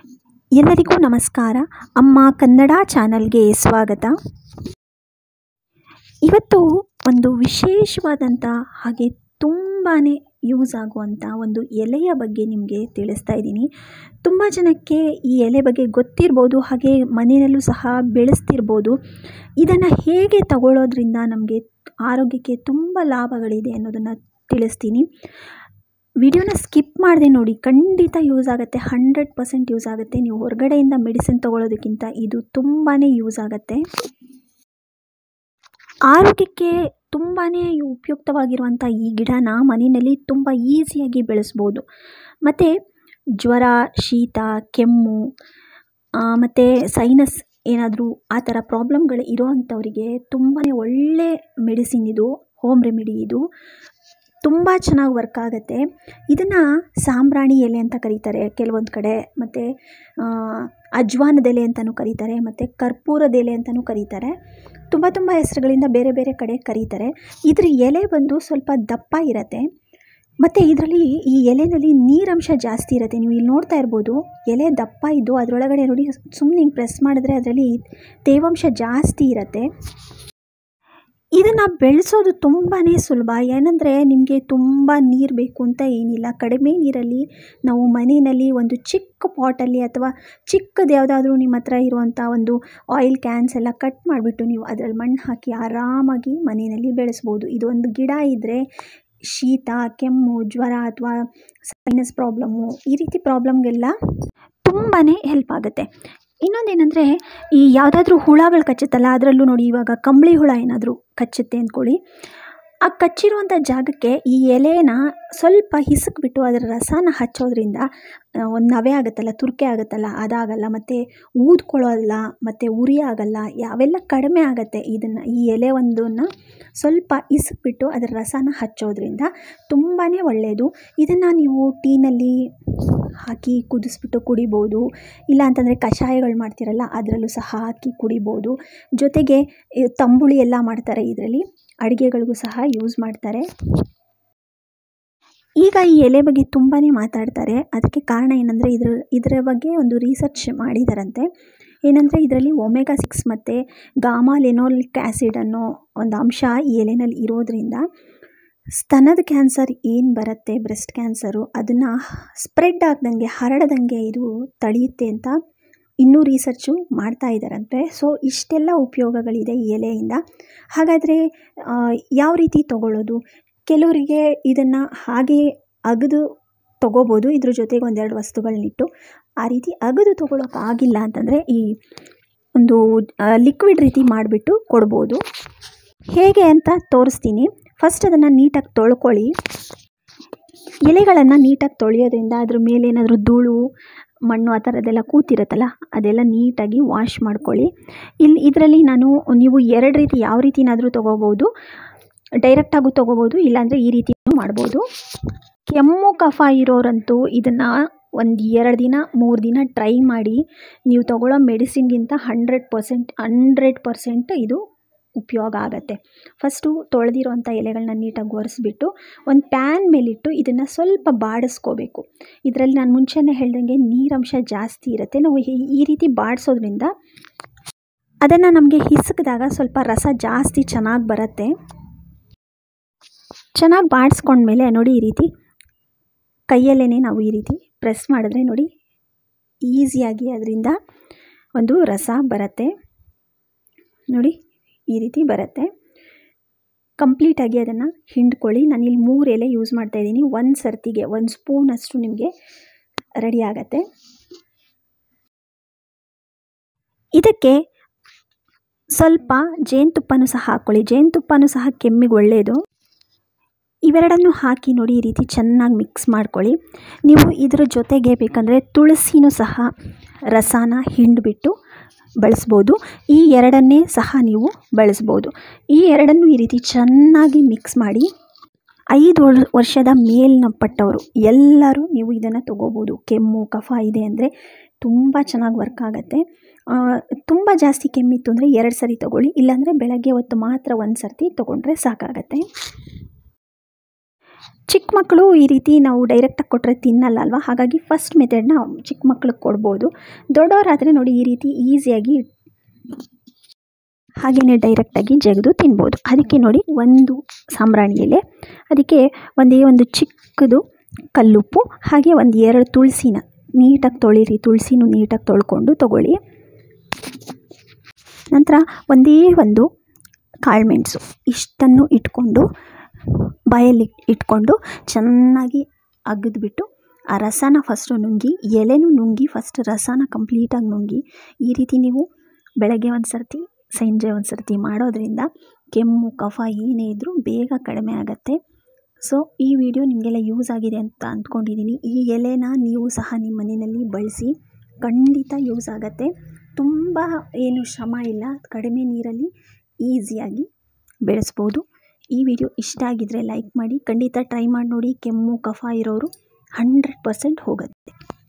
ಎಲ್ಲರಿಗೂ ನಮಸ್ಕಾರ ಅಮ್ಮ ಕನ್ನಡ ಚಾನಲ್ಗೆ ಸ್ವಾಗತ ಇವತ್ತು ಒಂದು ವಿಶೇಷವಾದಂಥ ಹಾಗೆ ತುಂಬಾ ಯೂಸ್ ಆಗುವಂಥ ಒಂದು ಎಲೆಯ ಬಗ್ಗೆ ನಿಮಗೆ ತಿಳಿಸ್ತಾ ಇದ್ದೀನಿ ತುಂಬ ಜನಕ್ಕೆ ಈ ಎಲೆ ಬಗ್ಗೆ ಗೊತ್ತಿರ್ಬೋದು ಹಾಗೆ ಮನೆಯಲ್ಲೂ ಸಹ ಬೆಳೆಸ್ತಿರ್ಬೋದು ಇದನ್ನು ಹೇಗೆ ತಗೊಳ್ಳೋದ್ರಿಂದ ನಮಗೆ ಆರೋಗ್ಯಕ್ಕೆ ತುಂಬ ಲಾಭಗಳಿದೆ ಅನ್ನೋದನ್ನು ತಿಳಿಸ್ತೀನಿ ವಿಡಿಯೋನ ಸ್ಕಿಪ್ ಮಾಡದೆ ನೋಡಿ ಖಂಡಿತ ಯೂಸ್ ಆಗುತ್ತೆ ಹಂಡ್ರೆಡ್ ಪರ್ಸೆಂಟ್ ಯೂಸ್ ಆಗುತ್ತೆ ನೀವು ಹೊರಗಡೆಯಿಂದ ಮೆಡಿಸಿನ್ ತೊಗೊಳೋದಕ್ಕಿಂತ ಇದು ತುಂಬಾ ಯೂಸ್ ಆಗುತ್ತೆ ಆರೋಗ್ಯಕ್ಕೆ ತುಂಬಾ ಉಪಯುಕ್ತವಾಗಿರುವಂಥ ಈ ಗಿಡನ ಮನೆಯಲ್ಲಿ ತುಂಬ ಈಸಿಯಾಗಿ ಬೆಳೆಸ್ಬೋದು ಮತ್ತು ಜ್ವರ ಶೀತ ಕೆಮ್ಮು ಮತ್ತು ಸೈನಸ್ ಏನಾದರೂ ಆ ಥರ ಪ್ರಾಬ್ಲಮ್ಗಳು ಇರೋವಂಥವರಿಗೆ ತುಂಬಾ ಒಳ್ಳೆ ಮೆಡಿಸಿನ್ ಇದು ಹೋಮ್ ರೆಮಿಡಿ ಇದು ತುಂಬ ಚೆನ್ನಾಗಿ ವರ್ಕ್ ಆಗುತ್ತೆ ಇದನ್ನು ಸಾಂಬ್ರಾಣಿ ಎಲೆ ಅಂತ ಕರೀತಾರೆ ಕೆಲವೊಂದು ಕಡೆ ಮತ್ತು ಅಜ್ವಾನದ ಎಲೆ ಅಂತಲೂ ಕರೀತಾರೆ ಮತ್ತು ಕರ್ಪೂರದ ಎಲೆ ಅಂತಲೂ ಕರೀತಾರೆ ತುಂಬ ತುಂಬ ಹೆಸರುಗಳಿಂದ ಬೇರೆ ಬೇರೆ ಕಡೆ ಕರೀತಾರೆ ಇದ್ರ ಎಲೆ ಬಂದು ಸ್ವಲ್ಪ ದಪ್ಪ ಇರುತ್ತೆ ಮತ್ತು ಇದರಲ್ಲಿ ಈ ಎಲೆಯಲ್ಲಿ ನೀರಂಶ ಜಾಸ್ತಿ ಇರುತ್ತೆ ನೀವು ಇಲ್ಲಿ ನೋಡ್ತಾ ಇರ್ಬೋದು ಎಲೆ ದಪ್ಪ ಇದ್ದು ಅದರೊಳಗಡೆ ನೋಡಿ ಸುಮ್ಮನೆ ಹಿಂಗೆ ಪ್ರೆಸ್ ಮಾಡಿದ್ರೆ ಅದರಲ್ಲಿ ತೇವಾಂಶ ಜಾಸ್ತಿ ಇರುತ್ತೆ ಇದನ್ನು ಬೆಳೆಸೋದು ತುಂಬಾ ಸುಲಭ ಏನಂದರೆ ನಿಮಗೆ ತುಂಬ ನೀರು ಬೇಕು ಅಂತ ಏನಿಲ್ಲ ಕಡಿಮೆ ನೀರಲ್ಲಿ ನಾವು ಮನೆಯಲ್ಲಿ ಒಂದು ಚಿಕ್ಕ ಪಾಟಲ್ಲಿ ಅಥವಾ ಚಿಕ್ಕದು ಯಾವುದಾದ್ರೂ ನಿಮ್ಮ ಹತ್ರ ಇರುವಂಥ ಒಂದು ಆಯಿಲ್ ಕ್ಯಾನ್ಸ್ ಎಲ್ಲ ಕಟ್ ಮಾಡಿಬಿಟ್ಟು ನೀವು ಅದರಲ್ಲಿ ಮಣ್ಣು ಹಾಕಿ ಆರಾಮಾಗಿ ಮನೆಯಲ್ಲಿ ಬೆಳೆಸ್ಬೋದು ಇದೊಂದು ಗಿಡ ಇದ್ದರೆ ಶೀತ ಕೆಮ್ಮು ಜ್ವರ ಅಥವಾ ಸೈನಸ್ ಪ್ರಾಬ್ಲಮ್ಮು ಈ ರೀತಿ ಪ್ರಾಬ್ಲಮ್ಗೆಲ್ಲ ತುಂಬಾ ಹೆಲ್ಪ್ ಆಗುತ್ತೆ ಇನ್ನೊಂದೇನೆಂದರೆ ಈ ಯಾವುದಾದ್ರೂ ಹುಳಗಳು ಕಚ್ಚುತ್ತಲ್ಲ ಅದರಲ್ಲೂ ನೋಡಿ ಇವಾಗ ಕಂಬಳಿ ಹುಳ ಏನಾದರೂ ಕಚ್ಚುತ್ತೆ ಅಂದ್ಕೊಳ್ಳಿ ಆ ಕಚ್ಚಿರುವಂಥ ಜಾಗಕ್ಕೆ ಈ ಎಲೆನ ಸ್ವಲ್ಪ ಹಿಸುಕ್ಬಿಟ್ಟು ಅದರ ರಸನ ಹಚ್ಚೋದ್ರಿಂದ ಒಂದು ನವೆ ಆಗುತ್ತಲ್ಲ ತುರ್ಕೆ ಆಗುತ್ತಲ್ಲ ಅದಾಗಲ್ಲ ಮತ್ತು ಊದ್ಕೊಳ್ಳೋಲ್ಲ ಮತ್ತು ಉರಿ ಆಗಲ್ಲ ಯಾವೆಲ್ಲ ಕಡಿಮೆ ಆಗುತ್ತೆ ಇದನ್ನು ಈ ಎಲೆ ಒಂದನ್ನು ಸ್ವಲ್ಪ ಇಸುಕ್ಬಿಟ್ಟು ಅದರ ರಸನ ಹಚ್ಚೋದ್ರಿಂದ ತುಂಬಾ ಒಳ್ಳೆಯದು ಇದನ್ನು ನೀವು ಟೀನಲ್ಲಿ ಹಾಕಿ ಕುದಿಸ್ಬಿಟ್ಟು ಕುಡಿಬೋದು ಇಲ್ಲ ಅಂತಂದರೆ ಕಷಾಯಗಳು ಮಾಡ್ತಿರಲ್ಲ ಅದರಲ್ಲೂ ಸಹ ಹಾಕಿ ಕುಡಿಬೋದು ಜೊತೆಗೆ ತಂಬುಳಿ ಎಲ್ಲ ಮಾಡ್ತಾರೆ ಇದರಲ್ಲಿ ಅಡುಗೆಗಳಿಗೂ ಸಹ ಯೂಸ್ ಮಾಡ್ತಾರೆ ಈಗ ಈ ಎಲೆ ಬಗ್ಗೆ ತುಂಬಾ ಮಾತಾಡ್ತಾರೆ ಅದಕ್ಕೆ ಕಾರಣ ಏನಂದರೆ ಇದ್ರ ಇದರ ಬಗ್ಗೆ ಒಂದು ರಿಸರ್ಚ್ ಮಾಡಿದಾರಂತೆ ಏನಂದರೆ ಇದರಲ್ಲಿ ಒಮೆಗಾ ಸಿಕ್ಸ್ ಮತ್ತು ಗಾಮಾ ಲೆನೋಲಿಕ್ ಆ್ಯಸಿಡ್ ಅನ್ನೋ ಒಂದು ಅಂಶ ಈ ಎಲೆನಲ್ಲಿ ಇರೋದ್ರಿಂದ ಸ್ತನದ ಕ್ಯಾನ್ಸರ್ ಏನು ಬರುತ್ತೆ ಬ್ರೆಸ್ಟ್ ಕ್ಯಾನ್ಸರು ಅದನ್ನು ಸ್ಪ್ರೆಡ್ ಆಗ್ದಂಗೆ ಹರಡದಂಗೆ ಇದು ತಡೆಯುತ್ತೆ ಅಂತ ಇನ್ನೂ ರಿಸರ್ಚು ಮಾಡ್ತಾ ಇದ್ದಾರಂತೆ ಸೊ ಇಷ್ಟೆಲ್ಲ ಉಪಯೋಗಗಳಿದೆ ಈ ಎಲೆಯಿಂದ ಹಾಗಾದರೆ ಯಾವ ರೀತಿ ತಗೊಳ್ಳೋದು ಕೆಲವರಿಗೆ ಇದನ್ನು ಹಾಗೆ ಅಗದು ತೊಗೋಬೋದು ಇದ್ರ ಜೊತೆಗೆ ಒಂದೆರಡು ವಸ್ತುಗಳನ್ನಿಟ್ಟು ಆ ರೀತಿ ಅಗದು ತೊಗೊಳೋಕ್ಕಾಗಿಲ್ಲ ಅಂತಂದರೆ ಈ ಒಂದು ಲಿಕ್ವಿಡ್ ರೀತಿ ಮಾಡಿಬಿಟ್ಟು ಕೊಡ್ಬೋದು ಹೇಗೆ ಅಂತ ತೋರಿಸ್ತೀನಿ ಫಸ್ಟ್ ಅದನ್ನು ನೀಟಾಗಿ ತೊಳ್ಕೊಳ್ಳಿ ಎಲೆಗಳನ್ನು ನೀಟಾಗಿ ತೊಳೆಯೋದ್ರಿಂದ ಅದ್ರ ಮೇಲೆ ಏನಾದರೂ ಧೂಳು ಮಣ್ಣು ಆ ಥರದ್ದೆಲ್ಲ ಕೂತಿರುತ್ತಲ್ಲ ಅದೆಲ್ಲ ನೀಟಾಗಿ ವಾಶ್ ಮಾಡ್ಕೊಳ್ಳಿ ಇಲ್ಲಿ ಇದರಲ್ಲಿ ನಾನು ನೀವು ಎರಡು ರೀತಿ ಯಾವ ರೀತಿನಾದರೂ ತೊಗೋಬೋದು ಡೈರೆಕ್ಟಾಗೂ ತೊಗೋಬೋದು ಇಲ್ಲಾಂದರೆ ಈ ರೀತಿಯೂ ಮಾಡ್ಬೋದು ಕೆಮ್ಮು ಕಫ ಇರೋರಂತೂ ಇದನ್ನು ಒಂದು ಎರಡು ದಿನ ಮೂರು ದಿನ ಟ್ರೈ ಮಾಡಿ ನೀವು ತೊಗೊಳ್ಳೋ ಮೆಡಿಸಿನ್ಗಿಂತ ಹಂಡ್ರೆಡ್ ಪರ್ಸೆಂಟ್ ಹಂಡ್ರೆಡ್ ಪರ್ಸೆಂಟ್ ಇದು ಉಪಯೋಗ ಆಗುತ್ತೆ ಫಸ್ಟು ತೊಳೆದಿರೋಂಥ ಎಲೆಗಳನ್ನ ನೀಟಾಗಿ ಒರೆಸ್ಬಿಟ್ಟು ಒಂದು ಪ್ಯಾನ್ ಮೇಲಿಟ್ಟು ಇದನ್ನು ಸ್ವಲ್ಪ ಬಾಡಿಸ್ಕೋಬೇಕು ಇದರಲ್ಲಿ ನಾನು ಮುಂಚೆನೇ ಹೇಳ್ದಂಗೆ ನೀರಂಶ ಜಾಸ್ತಿ ಇರುತ್ತೆ ನಾವು ಈ ರೀತಿ ಬಾಡಿಸೋದ್ರಿಂದ ಅದನ್ನು ನಮಗೆ ಹಿಸುಕಿದಾಗ ಸ್ವಲ್ಪ ರಸ ಜಾಸ್ತಿ ಚೆನ್ನಾಗಿ ಬರುತ್ತೆ ಚೆನ್ನಾಗಿ ಬಾಡಿಸ್ಕೊಂಡ್ಮೇಲೆ ನೋಡಿ ಈ ರೀತಿ ಕೈಯಲ್ಲೇ ನಾವು ಈ ರೀತಿ ಪ್ರೆಸ್ ಮಾಡಿದ್ರೆ ನೋಡಿ ಈಸಿಯಾಗಿ ಅದರಿಂದ ಒಂದು ರಸ ಬರುತ್ತೆ ನೋಡಿ ಈ ರೀತಿ ಬರುತ್ತೆ ಕಂಪ್ಲೀಟಾಗಿ ಅದನ್ನು ಹಿಂಡ್ಕೊಳ್ಳಿ ನಾನಿಲ್ಲಿ ಮೂರು ಎಲೆ ಯೂಸ್ ಮಾಡ್ತಾಯಿದ್ದೀನಿ ಒಂದು ಸರ್ತಿಗೆ ಒಂದು ಸ್ಪೂನಷ್ಟು ನಿಮಗೆ ರೆಡಿ ಆಗತ್ತೆ ಇದಕ್ಕೆ ಸ್ವಲ್ಪ ಜೇನುತುಪ್ಪನೂ ಸಹ ಹಾಕ್ಕೊಳ್ಳಿ ಜೇನುತುಪ್ಪನೂ ಸಹ ಕೆಮ್ಮಿಗೆ ಒಳ್ಳೆಯದು ಇವೆರಡನ್ನು ಹಾಕಿ ನೋಡಿ ಈ ರೀತಿ ಚೆನ್ನಾಗಿ ಮಿಕ್ಸ್ ಮಾಡ್ಕೊಳ್ಳಿ ನೀವು ಇದರ ಜೊತೆಗೆ ಬೇಕಂದರೆ ತುಳಸಿನೂ ಸಹ ರಸನ ಹಿಂಡಿಬಿಟ್ಟು ಬಳಸ್ಬೋದು ಈ ಎರಡನ್ನೇ ಸಹ ನೀವು ಬಳಸ್ಬೋದು ಈ ಎರಡನ್ನು ಈ ರೀತಿ ಚೆನ್ನಾಗಿ ಮಿಕ್ಸ್ ಮಾಡಿ ಐದು ವರ್ಷದ ಮೇಲಿನ ಪಟ್ಟವರು ಎಲ್ಲರೂ ನೀವು ಇದನ್ನು ತೊಗೋಬೋದು ಕೆಮ್ಮು ಕಫ ಇದೆ ಅಂದರೆ ತುಂಬ ಚೆನ್ನಾಗಿ ವರ್ಕ್ ಆಗುತ್ತೆ ತುಂಬ ಜಾಸ್ತಿ ಕೆಮ್ಮಿತ್ತು ಅಂದರೆ ಎರಡು ಸರಿ ತೊಗೊಳ್ಳಿ ಇಲ್ಲಾಂದರೆ ಬೆಳಗ್ಗೆ ಹೊತ್ತು ಮಾತ್ರ ಒಂದು ಸರ್ತಿ ತೊಗೊಂಡ್ರೆ ಸಾಕಾಗತ್ತೆ ಚಿಕ್ಕ ಮಕ್ಕಳು ಈ ರೀತಿ ನಾವು ಡೈರೆಕ್ಟಾಗಿ ಕೊಟ್ಟರೆ ತಿನ್ನಲ್ಲ ಅಲ್ವಾ ಹಾಗಾಗಿ ಫಸ್ಟ್ ಮೆಥಡ್ನ ಚಿಕ್ಕ ಮಕ್ಳಿಗೆ ಕೊಡ್ಬೋದು ದೊಡ್ಡವರಾದರೆ ನೋಡಿ ಈ ರೀತಿ ಈಸಿಯಾಗಿ ಹಾಗೆಯೇ ಡೈರೆಕ್ಟಾಗಿ ಜಗಿದು ತಿನ್ಬೋದು ಅದಕ್ಕೆ ನೋಡಿ ಒಂದು ಸಾಂಬ್ರಾಣಿ ಎಲೆ ಅದಕ್ಕೆ ಒಂದೇ ಒಂದು ಚಿಕ್ಕದು ಕಲ್ಲುಪ್ಪು ಹಾಗೆ ಒಂದು ಎರಡು ತುಳಸಿನ ನೀಟಾಗಿ ತೊಳಿರಿ ತುಳಸಿನೂ ನೀಟಾಗಿ ತೊಳ್ಕೊಂಡು ತೊಗೊಳ್ಳಿ ನಂತರ ಒಂದೇ ಒಂದು ಕಾಳುಮೆಣಸು ಇಷ್ಟನ್ನು ಇಟ್ಕೊಂಡು ಬಾಯಲ್ಲಿ ಇಟ್ಕೊಂಡು ಚೆನ್ನಾಗಿ ಅಗದ್ಬಿಟ್ಟು ಆ ರಸನ ಫಸ್ಟು ನುಂಗಿ ಎಲೆನೂ ನುಂಗಿ ಫಸ್ಟ್ ರಸನ ಕಂಪ್ಲೀಟಾಗಿ ನುಂಗಿ ಈ ರೀತಿ ನೀವು ಬೆಳಗ್ಗೆ ಒಂದು ಸರ್ತಿ ಸಂಜೆ ಒಂದು ಸರ್ತಿ ಮಾಡೋದ್ರಿಂದ ಕೆಮ್ಮು ಕಫ ಏನೇ ಇದ್ದರೂ ಬೇಗ ಕಡಿಮೆ ಆಗುತ್ತೆ ಸೊ ಈ ವಿಡಿಯೋ ನಿಮಗೆಲ್ಲ ಯೂಸ್ ಆಗಿದೆ ಅಂತ ಅಂದ್ಕೊಂಡಿದ್ದೀನಿ ಈ ಎಲೆನ ನೀವು ಸಹ ನಿಮ್ಮ ಮನೆಯಲ್ಲಿ ಬಳಸಿ ಖಂಡಿತ ಯೂಸ್ ಆಗುತ್ತೆ ತುಂಬ ಏನು ಶ್ರಮ ಇಲ್ಲ ಕಡಿಮೆ ನೀರಲ್ಲಿ ಈಸಿಯಾಗಿ ಬೆಳೆಸ್ಬೋದು ಈ ವಿಡಿಯೋ ಇಷ್ಟ ಆಗಿದ್ದರೆ ಲೈಕ್ ಮಾಡಿ ಖಂಡಿತ ಟ್ರೈ ಮಾಡಿ ನೋಡಿ ಕೆಮ್ಮು ಕಫ ಇರೋರು ಹಂಡ್ರೆಡ್ ಪರ್ಸೆಂಟ್ ಹೋಗುತ್ತೆ